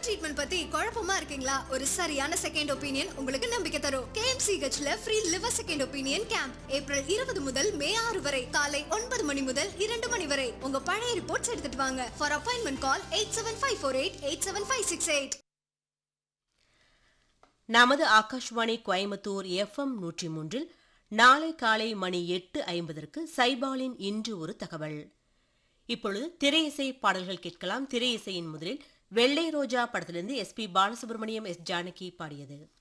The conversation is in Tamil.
ட்ரீட்மெண்ட் பத்தி குழப்பமா இருக்கீங்களா ஒரு சரியான செகண்ட் ஒப்பீனியன் உங்களுக்கு நம்பிக்கை தரும் கேஎம்சிஹெச்ல free liver second opinion camp April இருபது முதல் மே ஆறு வரை காலை ஒன்பது மணி முதல் இரண்டு மணி வரை உங்க பழைய ரிப்போர்ட்ஸ் எடுத்துட்டு வாங்க for appointment call eight seven five four eight eight seven five six eight நமது ஆகாஷ்வாணி கோயம்புத்தூர் எஃப்எம் நூற்றி மூன்றில் நாளை காலை மணி எட்டு ஐம்பதற்கு சைபாலின் இன்று ஒரு தகவல் இப்பொழுது திரையிசை பாடல்கள் கேட்கலாம் திரையிசையின் முதலில் வெள்ளை ரோஜா படத்திலிருந்து S P Balasubrahmanyam S Janaki பாடியது